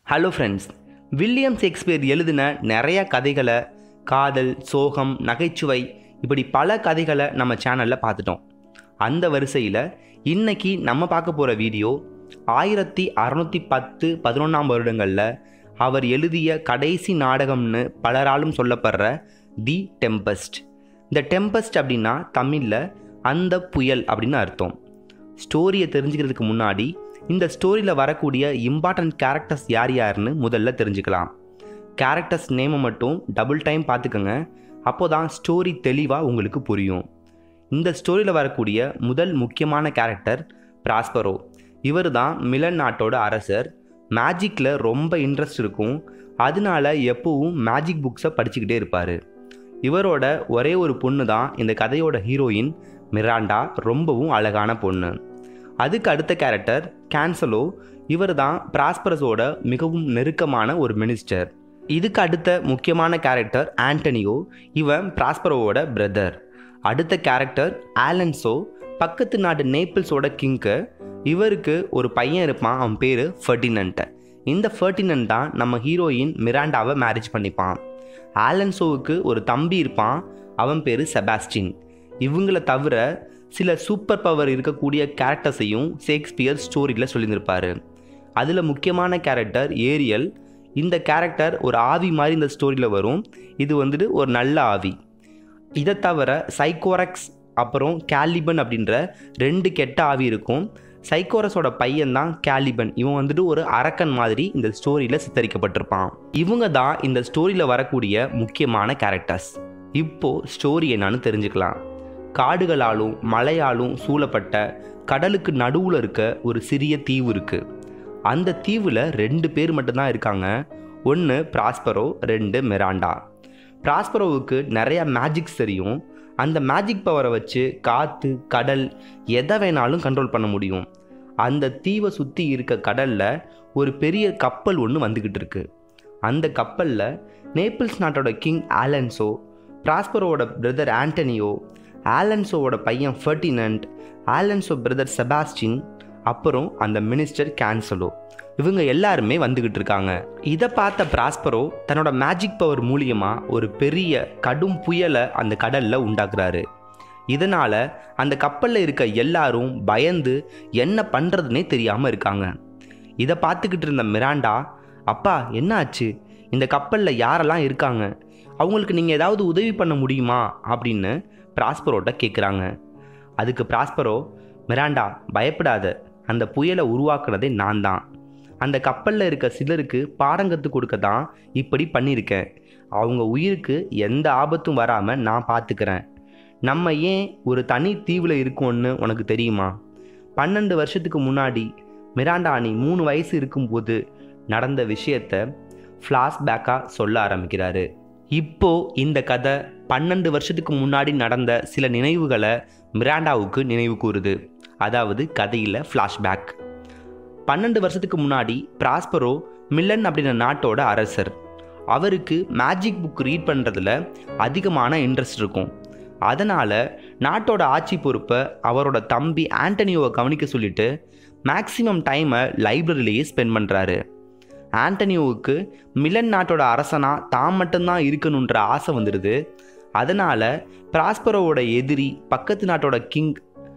hello friends William Shakespeare எழுதின நிறைய கதைகளை காதல் சோகம் நகைச்சுவை இப்படி பல கதைகளை நம்ம சேனலில் பார்த்துட்டோம் அந்த வரிசையில் இன்னைக்கு நம்ம பார்க்க போகிற வீடியோ ஆயிரத்தி அறநூற்றி பத்து பதினொன்றாம் வருடங்களில் அவர் எழுதிய கடைசி நாடகம்னு பலராலும் சொல்லப்படுற தி டெம்பஸ்ட் இந்த டெம்பஸ்ட் அப்படின்னா தமிழில் அந்த புயல் அப்படின்னு அர்த்தம் ஸ்டோரியை தெரிஞ்சுக்கிறதுக்கு முன்னாடி இந்த ஸ்டோரியில் வரக்கூடிய இம்பார்ட்டன்ட் கேரக்டர்ஸ் யார் யாருன்னு முதல்ல தெரிஞ்சுக்கலாம் கேரக்டர்ஸ் நேமை மட்டும் டபுள் டைம் பார்த்துக்கோங்க அப்போ தான் ஸ்டோரி தெளிவாக உங்களுக்கு புரியும் இந்த ஸ்டோரியில் வரக்கூடிய முதல் முக்கியமான கேரக்டர் பிராஸ்பரோ இவர் தான் மிலன் நாட்டோட அரசர் மேஜிக்கில் ரொம்ப இன்ட்ரெஸ்ட் இருக்கும் அதனால எப்பவும் மேஜிக் புக்ஸை படிச்சுக்கிட்டே இருப்பார் இவரோட ஒரே ஒரு பொண்ணு தான் இந்த கதையோட ஹீரோயின் மிராண்டா ரொம்பவும் அழகான பொண்ணு அதுக்கு அடுத்த கேரக்டர் கேன்சலோ இவர் தான் பிராஸ்பரஸோட மிகவும் நெருக்கமான ஒரு மினிஸ்டர் இதுக்கு அடுத்த முக்கியமான கேரக்டர் ஆண்டனியோ இவன் பிராஸ்பரோவோட பிரதர் அடுத்த கேரக்டர் ஆலன்சோ பக்கத்து நாடு நேப்பிள்ஸோட கிங்கு இவருக்கு ஒரு பையன் இருப்பான் அவன் பேர் ஃபர்டினன்ட் இந்த ஃபர்டினன்ட் தான் நம்ம ஹீரோயின் மிராண்டாவை மேரேஜ் பண்ணிப்பான் ஆலன்சோவுக்கு ஒரு தம்பி இருப்பான் அவன் பேர் செபாஸ்டின் இவங்கள தவிர சில சூப்பர் பவர் இருக்கக்கூடிய கேரக்டர்ஸையும் ஷேக்ஸ்பியர் ஸ்டோரியில் சொல்லியிருப்பார் அதில் முக்கியமான கேரக்டர் ஏரியல் இந்த கேரக்டர் ஒரு ஆவி மாதிரி இந்த ஸ்டோரியில் வரும் இது வந்துட்டு ஒரு நல்ல ஆவி இதை தவிர சைக்கோரக்ஸ் அப்புறம் கேலிபன் அப்படின்ற ரெண்டு கெட்ட ஆவி இருக்கும் சைக்கோரஸோட பையன் தான் கேலிபன் இவன் வந்துட்டு ஒரு அரக்கன் மாதிரி இந்த ஸ்டோரியில் சித்தரிக்கப்பட்டிருப்பான் இவங்க தான் இந்த ஸ்டோரியில் வரக்கூடிய முக்கியமான கேரக்டர்ஸ் இப்போ ஸ்டோரி என்னன்னு தெரிஞ்சுக்கலாம் காடுகளாலும் மலையாலும் சூழப்பட்ட கடலுக்கு நடுவில் இருக்க ஒரு சிறிய தீவு இருக்குது அந்த தீவில் ரெண்டு பேர் மட்டும்தான் இருக்காங்க ஒன்று பிராஸ்பரோ ரெண்டு மிராண்டா பிராஸ்பரோவுக்கு நிறைய மேஜிக்ஸ் தெரியும் அந்த மேஜிக் பவரை வச்சு காற்று கடல் எதை வேணாலும் கண்ட்ரோல் பண்ண முடியும் அந்த தீவை சுற்றி இருக்க கடலில் ஒரு பெரிய கப்பல் ஒன்று வந்துக்கிட்டு இருக்கு அந்த கப்பலில் நேபிள்ஸ் நாட்டோட கிங் ஆலன்சோ பிராஸ்பரோவோட பிரதர் ஆண்டனியோ ஆலன்சோவோட பையன் ஃபர்டினண்ட் ஆலன்சோ பிரதர் செபாஸ்டின் அப்புறம் அந்த மினிஸ்டர் கேன்சலோ இவங்க எல்லாருமே வந்துக்கிட்டு இருக்காங்க இதை பார்த்த பிராஸ்பரோ தன்னோட மேஜிக் பவர் மூலியமாக ஒரு பெரிய கடும் புயலை அந்த கடலில் உண்டாக்குறாரு இதனால் அந்த கப்பலில் இருக்க எல்லாரும் பயந்து என்ன பண்ணுறதுனே தெரியாமல் இருக்காங்க இதை பார்த்துக்கிட்டு இருந்த மிராண்டா அப்பா என்ன ஆச்சு இந்த கப்பலில் யாரெல்லாம் இருக்காங்க அவங்களுக்கு நீங்கள் ஏதாவது உதவி பண்ண முடியுமா அப்படின்னு பிராஸ்பரோட்ட கேட்குறாங்க அதுக்கு பிராஸ்பரோ மிராண்டா பயப்படாத அந்த புயலை உருவாக்குனதே நான் தான் அந்த கப்பலில் இருக்க சிலருக்கு பாடங்கத்து கொடுக்க தான் இப்படி பண்ணியிருக்கேன் அவங்க உயிருக்கு எந்த ஆபத்தும் வராமல் நான் பார்த்துக்கிறேன் நம்ம ஏன் ஒரு தனி தீவில் இருக்கோம்னு உனக்கு தெரியுமா பன்னெண்டு வருஷத்துக்கு முன்னாடி மிராண்டா நீ மூணு வயசு இருக்கும்போது நடந்த விஷயத்த ஃப்ளாஷ்பேக்காக சொல்ல ஆரம்பிக்கிறாரு இப்போ இந்த கதை பன்னெண்டு வருஷத்துக்கு முன்னாடி நடந்த சில நினைவுகளை மிராண்டாவுக்கு நினைவு கூறுது அதாவது கதையில் ஃப்ளாஷ்பேக் பன்னெண்டு வருஷத்துக்கு முன்னாடி பிராஸ்பரோ மில்லன் அப்படின்ற நாட்டோட அரசர் அவருக்கு மேஜிக் புக் ரீட் பண்ணுறதுல அதிகமான இன்ட்ரெஸ்ட் இருக்கும் அதனால் நாட்டோட ஆட்சி பொறுப்பை அவரோட தம்பி ஆண்டனியோவை கவனிக்க சொல்லிட்டு மேக்ஸிமம் டைமை லைப்ரரியிலேயே ஸ்பெண்ட் பண்ணுறாரு ஆண்டனியோவுக்கு மிலன் நாட்டோட அரசனாக தான் மட்டும்தான் இருக்கணுன்ற ஆசை வந்துடுது அதனால் பிராஸ்பரோவோட எதிரி பக்கத்து நாட்டோட கிங்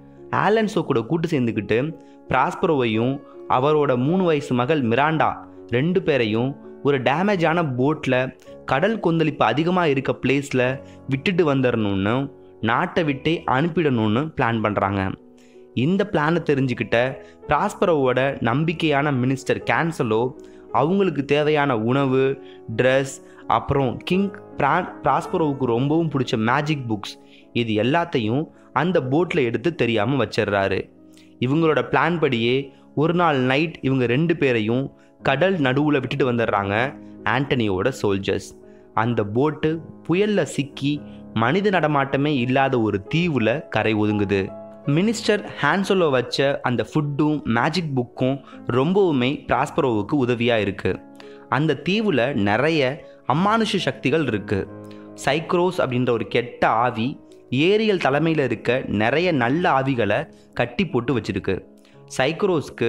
ஆலன்சோ கூட கூட்டு சேர்ந்துக்கிட்டு பிராஸ்பரோவையும் அவரோட மூணு வயசு மகள் மிராண்டா ரெண்டு பேரையும் ஒரு டேமேஜான போட்டில் கடல் கொந்தளிப்பு அதிகமாக இருக்க பிளேஸில் விட்டுட்டு வந்துடணும்னு நாட்டை விட்டே அனுப்பிடணும்னு பிளான் பண்ணுறாங்க இந்த பிளானை தெரிஞ்சுக்கிட்ட பிராஸ்பரோவோட நம்பிக்கையான மினிஸ்டர் கேன்சலோ அவங்களுக்கு தேவையான உணவு ட்ரெஸ் அப்புறம் கிங் பிரா பிராஸ்பரோவுக்கு ரொம்பவும் பிடிச்ச மேஜிக் புக்ஸ் இது எல்லாத்தையும் அந்த போட்டில் எடுத்து தெரியாமல் வச்சிடுறாரு இவங்களோட பிளான் படியே ஒரு நாள் நைட் இவங்க ரெண்டு பேரையும் கடல் நடுவில் விட்டுட்டு வந்துடுறாங்க ஆண்டனியோட சோல்ஜர்ஸ் அந்த போட்டு புயலில் சிக்கி மனித நடமாட்டமே இல்லாத ஒரு தீவில் கரை ஒதுங்குது மினிஸ்டர் ஹான்சோலோ வச்ச அந்த ஃபுட்டும் மேஜிக் புக்கும் ரொம்பவுமே பிராஸ்பரோவுக்கு உதவியாக இருக்குது அந்த தீவில் நிறைய அமானுஷ சக்திகள் இருக்குது சைக்ரோஸ் அப்படின்ற ஒரு கெட்ட ஆவி ஏரியல் தலைமையில் இருக்க நிறைய நல்ல ஆவிகளை கட்டி போட்டு வச்சிருக்கு சைக்ரோஸ்க்கு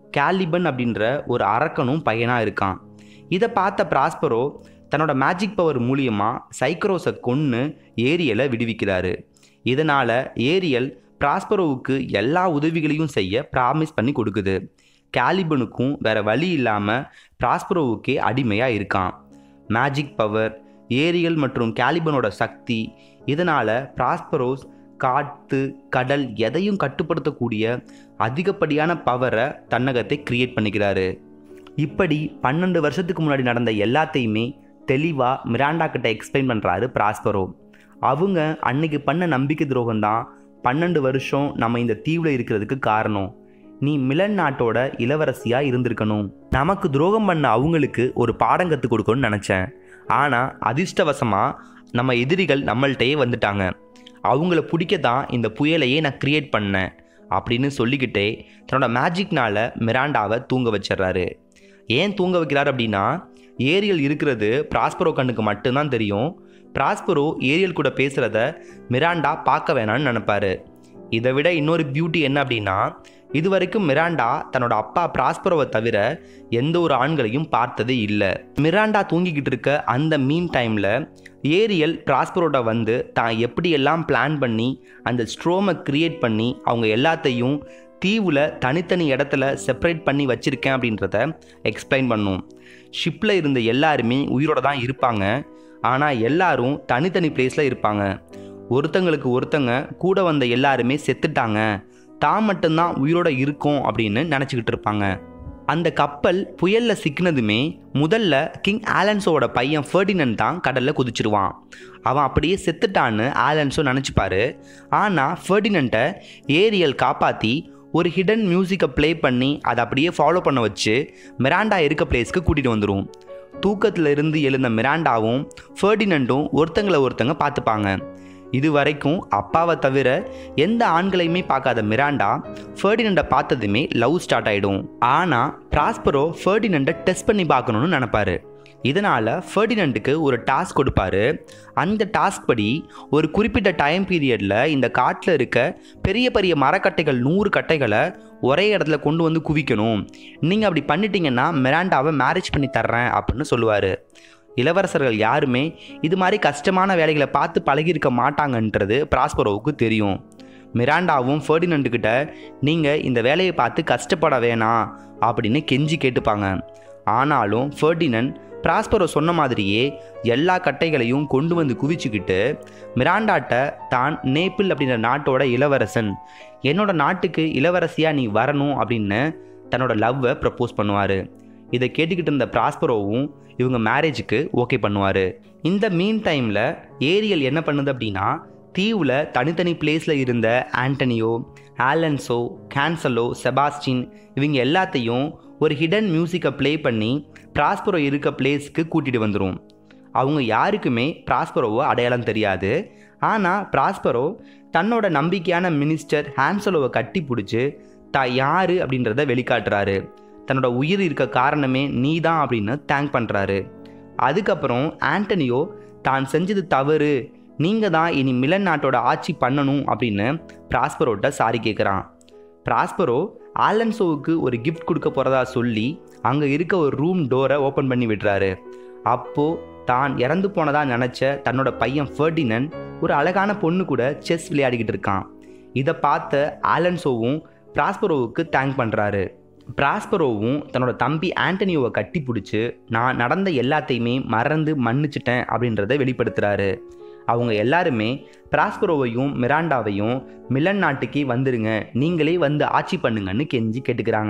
கேலிபன் அப்படின்ற ஒரு அரக்கனும் பையனாக இருக்கான் இதை பார்த்த பிராஸ்பரோ தன்னோட மேஜிக் பவர் மூலியமாக சைக்ரோஸை கொன்று ஏரியலை விடுவிக்கிறாரு இதனால் ஏரியல் பிராஸ்பரோவுக்கு எல்லா உதவிகளையும் செய்ய ப்ராமிஸ் பண்ணி கொடுக்குது கேலிபனுக்கும் வேற வழி இல்லாமல் பிராஸ்பரோவுக்கே அடிமையாக இருக்கான் மேஜிக் பவர் ஏரியல் மற்றும் கேலிபனோட சக்தி இதனால் பிராஸ்பரோஸ் காற்று கடல் எதையும் கட்டுப்படுத்தக்கூடிய அதிகப்படியான பவரை தன்னகத்தை கிரியேட் பண்ணிக்கிறாரு இப்படி பன்னெண்டு வருஷத்துக்கு முன்னாடி நடந்த எல்லாத்தையுமே தெளிவாக மிராண்டா கிட்ட எக்ஸ்பிளைன் பண்ணுறாரு பிராஸ்பரோ அவங்க அன்னைக்கு பண்ண நம்பிக்கை துரோகம் தான் பன்னெண்டு வருஷம் நம்ம இந்த தீவில் இருக்கிறதுக்கு காரணம் நீ மிலன் நாட்டோட இளவரசியாக இருந்திருக்கணும் நமக்கு துரோகம் பண்ண அவங்களுக்கு ஒரு பாடம் கற்றுக் கொடுக்கணும்னு நினச்சேன் ஆனால் அதிர்ஷ்டவசமாக நம்ம எதிரிகள் நம்மள்கிட்டயே வந்துட்டாங்க அவங்கள பிடிக்க தான் இந்த புயலையே நான் கிரியேட் பண்ணேன் அப்படின்னு சொல்லிக்கிட்டே தன்னோட மேஜிக்னால மிராண்டாவை தூங்க வச்சிடுறாரு ஏன் தூங்க வைக்கிறார் அப்படின்னா ஏரியல் இருக்கிறது பிராஸ்பரோ கண்ணுக்கு மட்டும்தான் தெரியும் பிராஸ்பரோ ஏரியல் கூட பேசுகிறத மிராண்டா பார்க்க வேணாம்னு நினைப்பாரு இதை விட இன்னொரு பியூட்டி என்ன அப்படின்னா இது வரைக்கும் மிராண்டா தன்னோட அப்பா பிராஸ்பரோவை தவிர எந்த ஒரு ஆண்களையும் பார்த்ததே இல்லை மிராண்டா தூங்கிக்கிட்டு இருக்க அந்த மீன் டைமில் ஏரியல் பிராஸ்பரோட வந்து தான் எப்படியெல்லாம் பிளான் பண்ணி அந்த ஸ்ட்ரோமை கிரியேட் பண்ணி அவங்க எல்லாத்தையும் தீவில் தனித்தனி இடத்துல செப்பரேட் பண்ணி வச்சுருக்கேன் அப்படின்றத எக்ஸ்பிளைன் பண்ணும் ஷிப்பில் இருந்த எல்லாருமே உயிரோட தான் இருப்பாங்க ஆனால் எல்லாரும் தனித்தனி பிளேஸில் இருப்பாங்க ஒருத்தங்களுக்கு ஒருத்தங்க கூட வந்த எல்லாருமே செத்துட்டாங்க தான் மட்டும்தான் உயிரோட இருக்கோம் அப்படின்னு நினச்சிக்கிட்டு இருப்பாங்க அந்த கப்பல் புயலில் சிக்கினதுமே முதல்ல கிங் ஆலன்ஸோட பையன் ஃபர்டினன் தான் கடலில் குதிச்சிருவான் அவன் அப்படியே செத்துட்டான்னு ஆலன்ஸோ நினச்சிப்பாரு ஆனால் ஃபர்டினண்ட்டை ஏரியல் காப்பாற்றி ஒரு ஹிடன் மியூசிக்கை ப்ளே பண்ணி அதை அப்படியே ஃபாலோ பண்ண வச்சு மிராண்டா இருக்க பிளேஸ்க்கு கூட்டிகிட்டு வந்துடும் தூக்கத்தில் இருந்து எழுந்த மிராண்டாவும் ஃபர்டினண்டும் ஒருத்தங்களை ஒருத்தங்க பார்த்துப்பாங்க இது வரைக்கும் அப்பாவை தவிர எந்த ஆண்களையுமே பார்க்காத மிராண்டா ஃபர்டினண்டை பார்த்ததுமே லவ் ஸ்டார்ட் ஆகிடும் ஆனால் ப்ராஸ்பரோ ஃபர்டினண்டை டெஸ்ட் பண்ணி பார்க்கணுன்னு நினப்பாரு இதனால் ஃபர்டினண்டுக்கு ஒரு டாஸ்க் கொடுப்பாரு அந்த டாஸ்க் படி ஒரு குறிப்பிட்ட டைம் பீரியடில் இந்த காட்டில் இருக்க பெரிய பெரிய மரக்கட்டைகள் நூறு கட்டைகளை ஒரே இடத்துல கொண்டு வந்து குவிக்கணும் நீங்கள் அப்படி பண்ணிட்டீங்கன்னா மிராண்டாவை மேரேஜ் பண்ணி தர்றேன் அப்படின்னு சொல்லுவார் இளவரசர்கள் யாருமே இது மாதிரி கஷ்டமான வேலைகளை பார்த்து பழகியிருக்க மாட்டாங்கன்றது பிராஸ்பரோவுக்கு தெரியும் மிராண்டாவும் ஃபர்டினண்டுக்கிட்ட நீங்கள் இந்த வேலையை பார்த்து கஷ்டப்பட வேணாம் அப்படின்னு கெஞ்சி கேட்டுப்பாங்க ஆனாலும் ஃபர்டினன் பிராஸ்பரோ சொன்ன மாதிரியே எல்லா கட்டைகளையும் கொண்டு வந்து குவிச்சுக்கிட்டு மிராண்டாட்ட தான் நேப்பிள் அப்படின்ற நாட்டோட இளவரசன் என்னோட நாட்டுக்கு இளவரசியாக நீ வரணும் அப்படின்னு தன்னோட லவ்வை ப்ரப்போஸ் பண்ணுவார் இதை கேட்டுக்கிட்டு இருந்த பிராஸ்பரோவும் இவங்க மேரேஜுக்கு ஓகே பண்ணுவார் இந்த மீன் டைமில் ஏரியல் என்ன பண்ணுது அப்படின்னா தீவில் தனித்தனி பிளேஸில் இருந்த ஆண்டனியோ ஆலன்சோ கேன்சலோ செபாஸ்டின் இவங்க எல்லாத்தையும் ஒரு ஹிடன் மியூசிக்கை ப்ளே பண்ணி பிராஸ்பரோ இருக்க பிளேஸ்க்கு கூட்டிகிட்டு வந்துடும் அவங்க யாருக்குமே பிராஸ்பரோவை அடையாளம் தெரியாது ஆனால் பிராஸ்பரோ தன்னோட நம்பிக்கையான மினிஸ்டர் ஹான்சலோவை கட்டி பிடிச்சி தான் யார் அப்படின்றத வெளிக்காட்டுறாரு தன்னோட உயிர் இருக்க காரணமே நீ தான் அப்படின்னு தேங்க் பண்ணுறாரு அதுக்கப்புறம் ஆண்டனியோ தான் செஞ்சது தவறு நீங்கள் தான் இனி மிலன் நாட்டோட ஆட்சி பண்ணணும் அப்படின்னு பிராஸ்பரோட்ட சாரி கேட்குறான் பிராஸ்பரோ ஆலன்சோவுக்கு ஒரு கிஃப்ட் கொடுக்க போகிறதா சொல்லி அங்கே இருக்க ஒரு ரூம் டோரை ஓப்பன் பண்ணி விடுறாரு அப்போது தான் இறந்து போனதா நினச்ச தன்னோட பையன் ஃபர்டினன் ஒரு அழகான பொண்ணு கூட செஸ் விளையாடிக்கிட்டு இருக்கான் இதை பார்த்த ஆலன்சோவும் பிராஸ்பரோவுக்கு தேங்க் பண்ணுறாரு பிராஸ்பரோவும் தன்னோட தம்பி ஆண்டனியோவை கட்டி பிடிச்சி நான் நடந்த எல்லாத்தையுமே மறந்து மன்னிச்சிட்டேன் அப்படின்றத வெளிப்படுத்துகிறாரு அவங்க எல்லாருமே பிராஸ்பரோவையும் மிராண்டாவையும் மிலன் நாட்டுக்கு வந்துருங்க நீங்களே வந்து ஆட்சி பண்ணுங்கன்னு கெஞ்சி கேட்டுக்கிறாங்க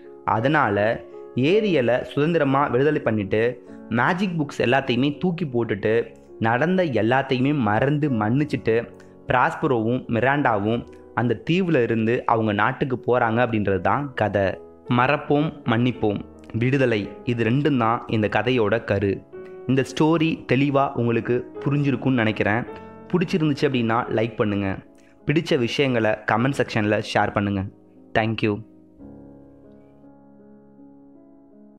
அதனால் ஏரியலை சுதந்திரமாக விடுதலை பண்ணிட்டு மேஜிக் புக்ஸ் எல்லாத்தையுமே தூக்கி போட்டுட்டு நடந்த எல்லாத்தையுமே மறந்து மன்னிச்சிட்டு பிராஸ்பரோவும் மிராண்டாவும் அந்த தீவில் இருந்து அவங்க நாட்டுக்கு போகிறாங்க அப்படின்றது தான் கதை மறப்போம் மன்னிப்போம் விடுதலை இது ரெண்டும் தான் இந்த கதையோட கரு இந்த ஸ்டோரி தெளிவாக உங்களுக்கு புரிஞ்சிருக்கும்னு நினைக்கிறேன் பிடிச்சிருந்துச்சு அப்படின்னா லைக் பண்ணுங்கள் பிடிச்ச விஷயங்களை கமெண்ட் செக்ஷனில் ஷேர் பண்ணுங்கள் தேங்க்யூ